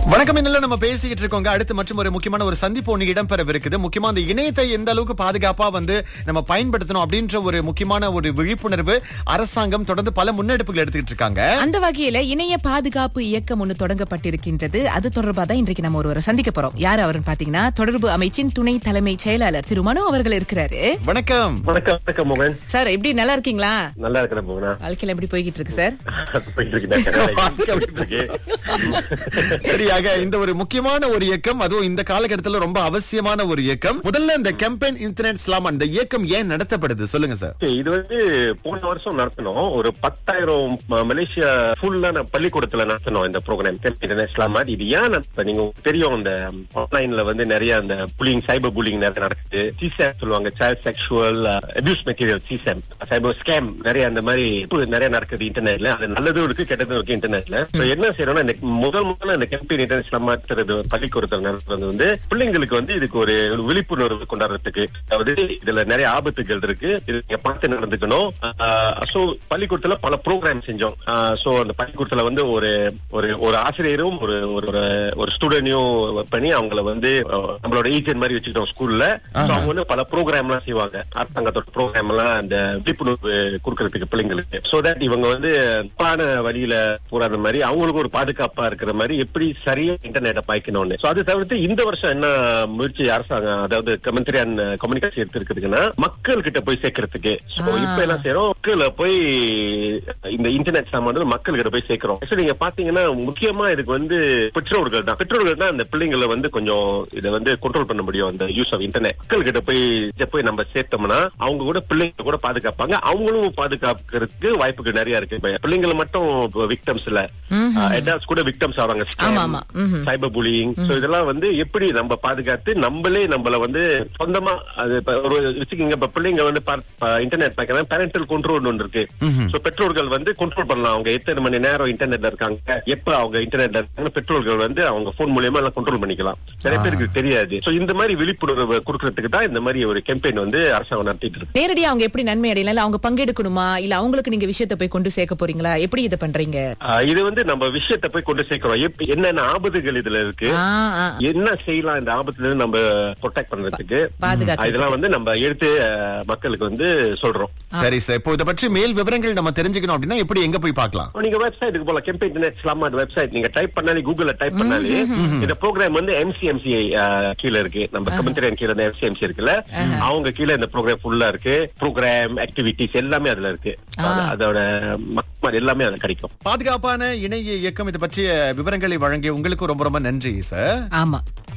வணக்கம் இன்னும் நம்ம பேசிக்கிட்டு இருக்கோங்க அடுத்து மற்றும் ஒரு முக்கியமான ஒரு சந்திப்பு ஒண்ணு இடம்பெறவிருக்குது முக்கியமா அந்த இணையத்தை எந்த அளவுக்கு பாதுகாப்பா வந்து நம்ம பயன்படுத்தணும் அப்படின்ற ஒரு முக்கியமான ஒரு விழிப்புணர்வு அரசாங்கம் தொடர்ந்து பல முன்னெடுப்புகள் எடுத்துக்கிட்டு இருக்காங்க அந்த வகையில இணைய பாதுகாப்பு இயக்கம் ஒண்ணு தொடங்கப்பட்டிருக்கின்றது அது தொடர்பா தான் இன்றைக்கு நம்ம ஒருவரை சந்திக்க போறோம் யார் அவருன்னு பாத்தீங்கன்னா தொடர்பு அமைச்சின் துணை தலைமை செயலாளர் திரு மனு அவர்கள் இருக்கிறாரு வணக்கம் வணக்கம் வணக்கம் மோகன் சார் எப்படி நல்லா இருக்கீங்களா நல்லா இருக்கிறேன் மோகனா வாழ்க்கையில எப்படி போய்கிட்டு இருக்கு சார் போயிட்டு இருக்கேன் போயிட்டு இருக்கு. சரியாக இந்த ஒரு முக்கியமான ஒரு இயக்கம் அதுவும் இந்த காலகட்டத்துல ரொம்ப அவசியமான ஒரு இயக்கம் முதல்ல இந்த கேம்பெயின் இன்டர்நெட் ஸ்லாமன் இந்த இயக்கம் ஏன் நடத்தப்படுது சொல்லுங்க சார் Okay, இது வந்து போன வருஷம் நடத்தணும் ஒரு பத்தாயிரம் ம- மலேசியா ஃபுல்லான பள்ளிக்கூடத்துல நடத்தணும் இந்த ப்ரோக்ராம் இன்டர்நேஷனல் இது ஏன் நடத்த நீங்க உங்களுக்கு தெரியும் இந்த ஆன்லைன்ல வந்து நிறைய அந்த புலிங் சைபர் புலிங் நிறைய நடக்குது சிசேம் சொல்லுவாங்க child sexual abuse material CSAM cyber scam நிறைய அந்த மாதிரி இப்ப நிறைய நடக்குது இன்டர்நெட்ல அது நல்லதும் இருக்கு கெட்டதும் இருக்கு இன்டர்நெட்ல So என்ன செய்யறோம்னா இந்த முதல் முதல்ல இந்த கேம்பெயின் இன்டர்நேஷனல் மாத்துறது பள்ளிக்கூடத்தில் நடத்துறது வந்து பிள்ளைங்களுக்கு வந்து இதுக்கு ஒரு விழிப்புணர்வு கொண்டாடுறதுக்கு அதாவது இதுல நிறைய ஆபத்துகள் இருக்கு இது நீங்க பார்த்து நடந்துக்கணும் சோ பள்ளிக்கூடத்துல பல ப்ரோக்ராம் செஞ்சோம் சோ அந்த பள்ளிக்கூடத்துல வந்து ஒரு ஒரு ஒரு ஆசிரியரும் ஒரு ஒரு ஒரு- ஒரு ஸ்டூடெண்டையும் பண்ணி அவங்கள வந்து அஹ், நம்மளோட ஏஜென்ட் மாதிரி வச்சுக்கிட்டோம் ஸ்கூல்ல அவங்க வந்து பல ப்ரோக்ராம் எல்லாம் செய்வாங்க அரசாங்கத்தோட ப்ரோக்ராம் எல்லாம் அந்த விழிப்புணர்வு கொடுக்கறதுக்கு பிள்ளைங்களுக்கு சோ தட் இவங்க வந்து தப்பான வழியில போறாத மாதிரி அவங்களுக்கும் ஒரு பாதுகாப்பா இருக்கிற மாதிரி எப்படி சரியா இன்டர்நெட்டை பாய்க்கணும்னு சோ அது தவிர்த்து இந்த வருஷம் என்ன முயற்சி அரசாங்கம் அதாவது கமெண்ட்ரியான் கம்யூனிகேஷன் எடுத்திருக்குதுன்னா மக்கள் கிட்ட போய் சேர்க்கறதுக்கு சோ ஆ. இப்ப என்ன செய்யறோம் மக்களை போய் இந்த இன்டர்நெட் சாமான் மக்கள் கிட்ட போய் சேர்க்கிறோம் Actually நீங்க பாத்தீங்கன்னா முக்கியமா இதுக்கு வந்து பெற்றோர்கள் தான் பெற்றோர்கள் தான் அந்த பிள்ளைங்களை வந்து கொஞ்சம் இதை வந்து கண்ட்ரோல் பண்ண முடியும் அந்த யூஸ் ஆஃப் இன்டர்நெட் மக்கள் கிட்ட போய் இதை போய் நம்ம சேர்த்தோம்னா அவங்க கூட பிள்ளைங்க கூட பாதுகாப்பாங்க அவங்களும் பாதுகாக்கிறதுக்கு வாய்ப்புகள் நிறைய இருக்கு இப்ப பிள்ளைங்களை மட்டும் விக்டம்ஸ் இல்ல அடால்ட்ஸ் கூட விக்டம்ஸ் ஆவாங்க ஆமா, ஆமா. ம்ஹும். சைபர் புலியிங் சோ இதெல்லாம் வந்து எப்படி நம்ம பாதுகாத்து நம்மளே நம்மள வந்து சொந்தமா அது இப்ப ஒரு வச்சுக்கோங்க இப்ப பிள்ளைங்க வந்து இன்டர்நெட் பாக்கலாம் பேரண்டல் கண்ட்ரோல் ஒன்று இருக்கு சோ பெற்றோர்கள் வந்து கண்ட்ரோல் பண்ணலாம் அவங்க எத்தனை மணி நேரம் இன்டர்நெட்ல இருக்காங்க எப்ப அவங்க இன்டர்நெட்ல இருக்காங்க பெற்றோர்கள் வந்து அவங்க போன் மூலியமா எல்லாம் கண்ட்ரோல் பண்ணிக்கலாம் நிறைய பேருக்கு தெரியாது சோ இந்த மாதிரி விழிப்புணர்வு கொடுக்கறதுக்கு தான் இந்த மாதிரி ஒரு கேம்பெயின் வந்து அரசாங்கம் நடத்திட்டு இருக்கு நேரடியா அவங்க எப்படி நன்மை அடையலாம் இல்ல அவங்க பங்கெடுக்கணுமா இல்ல அவங்களுக்கு நீங்க விஷயத்தை போய் கொண்டு சேர்க்க போறீங்களா எப்படி இதை பண்றீங்க ஆஹ் இது வந்து நம்ம விஷயத்தை போய் கொண்டு சேர்க்கிறோம் எப்ப- என்னென்ன ஆபத்துகள் இதுல இருக்கு ஆ, ஆ, என்ன செய்யலாம் இந்த ஆபத்துல இருந்து நம்ம ப்ரொடெக்ட் பண்றதுக்கு பாதுகாக்க இதெல்லாம் வந்து நம்ம எடுத்து அஹ், மக்களுக்கு வந்து சொல்றோம் சரி சார் இப்போ இதை பற்றி மேல் விவரங்கள் நம்ம தெரிஞ்சுக்கணும் அப்படின்னா எப்படி எங்க போய் பார்க்கலாம் நீங்க வெப்சைட்டுக்கு போல கெம்பெயின் இன்டர்நெட் ஸ்லாமாட் வெப்சைட் நீங்க டைப் பண்ணாலே கூகுள்ல டைப் பண்ணாலே இந்த ப்ரோக்ராம் வந்து எம்சிஎம்சி கீழ இருக்கு நம்ம கமெண்ட்ரியன் கீழ இந்த எம்சிஎம்சி இருக்குல்ல அவங்க கீழ இந்த ப்ரோக்ராம் ஃபுல்லா இருக்கு ப்ரோக்ராம் ஆக்டிவிட்டிஸ் எல்லாமே அதுல இருக்கு அது- அதோட மக்கள் எல்லாமே அதுல கிடைக்கும் பாதுகாப்பான இணைய இயக்கம் இது பற்றிய விவரங்களை வழங்கிய உங்களுக்கு ரொம்ப ரொம்ப நன்றி சார் ஆமா